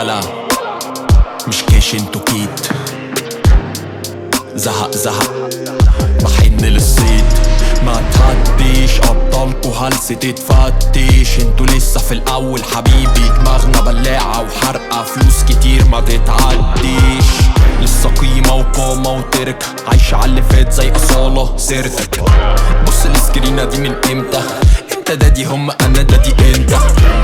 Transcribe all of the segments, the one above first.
ولا مش كاش انتو كيت زهق زهق بحن للصيد ما تعديش ابطالكو هلسة تتفتش انتو لسه في الاول حبيبي دماغنا بلاعة وحرقة فلوس كتير ما تتعديش لسه قيمة وقامة وتركة عايشة على اللي فات زي أصالة سيرتك بص السكرينة دي من امتى انت دادي هم انا دادي انت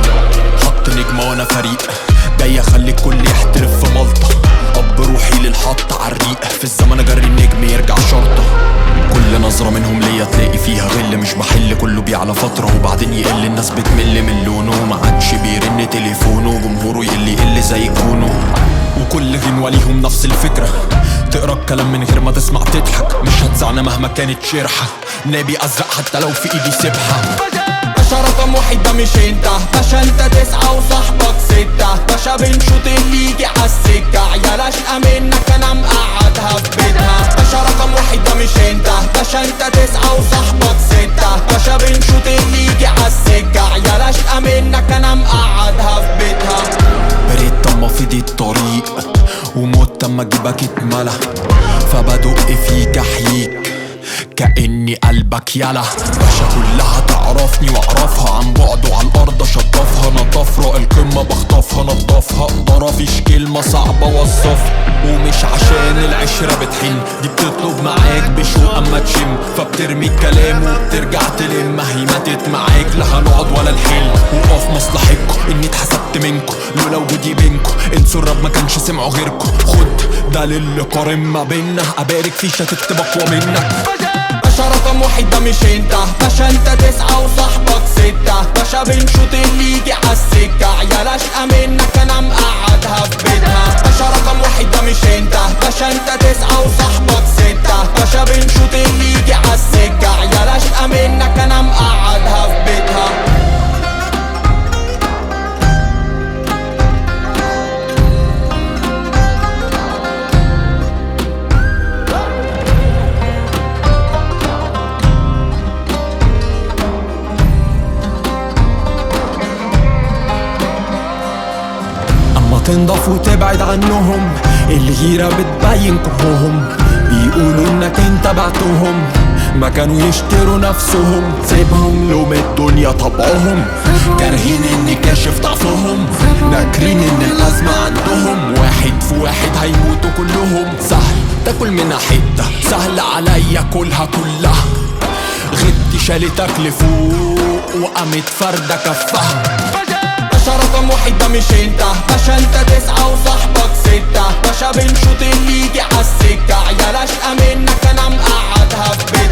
حط نجمة وانا فريق جاي اخلي الكل يحترف في ملطة اب روحي للحط عالريق في الزمن اجري النجم يرجع شرطة كل نظرة منهم ليا تلاقي فيها غل مش محل كله بيعلى فترة وبعدين يقل الناس بتمل من لونه ما عادش بيرن تليفونه جمهوره يقل يقل زي كونه وكل غنوة ليهم نفس الفكرة تقرا الكلام من غير ما تسمع تضحك مش هتزعنا مهما كانت شرحة نبي ازرق حتى لو في ايدي سيبها باشا رقم واحد ده مش انت باشا انت تسعة وصاحبك ستة باشا بنشوط اللي يجي عالسكة عيال اشقى منك انا مقعدها في بيتها باشا رقم واحد ده مش انت باشا انت تسعة وصاحبك ستة باشا بنشوط اللي يجي عالسكة عيال اشقى منك انا مقعدها في بيتها بريت اما فضي الطريق وموت اما جيبك اتملى فبدق فيك احييك كأني قلبك يلا باشا كلها تعرفني واعرفها عن بعد وعلى الارض اشطفها انا طفرة القمة بخطفها نضفها اقدر مفيش كلمة صعبة اوصفها ومش عشان العشرة بتحن دي بتطلب معاك بشوق اما تشم فبترمي الكلام وبترجع تلم هي ماتت معاك لا هنقعد ولا الحل وقف مصلحتكم اني اتحسبت منكم لولا وجودي بينكم انسوا الرب ما كانش سمعوا غيركم خد ده للي قارن ما بينا ابارك فيش هتكتب اقوى منك باشا رقم واحد ده مش انت باشا انت تسعة وصاحبك ستة باشا بنشوط اللي يجي عالسكة عيال اشقى منك انا مقعدها في بيتها باشا رقم واحد ده مش انت باشا انت تسعة وصاحبك ستة باشا بنشوط اللي يجي عالسكة عيال اشقى منك انا مقعدها في بيتها اما تنضف وتبعد عنهم الغيرة بتبين كرههم بيقولوا انك انت بعتهم ما كانوا يشتروا نفسهم سيبهم لوم الدنيا طبعهم كارهين اني كاشف ضعفهم ناكرين ان الازمة عندهم واحد في واحد هيموتوا كلهم سهل تاكل منها حتة سهل عليا كلها كلها غبتي شالتك لفوق وقامت فردة كفها باشا رقم واحد ده مش انت باشا انت تسعة وصاحبك ستة باشا بنشوط اللي يجي عالسكة عيال اشقى منك انا مقعدها في بيتها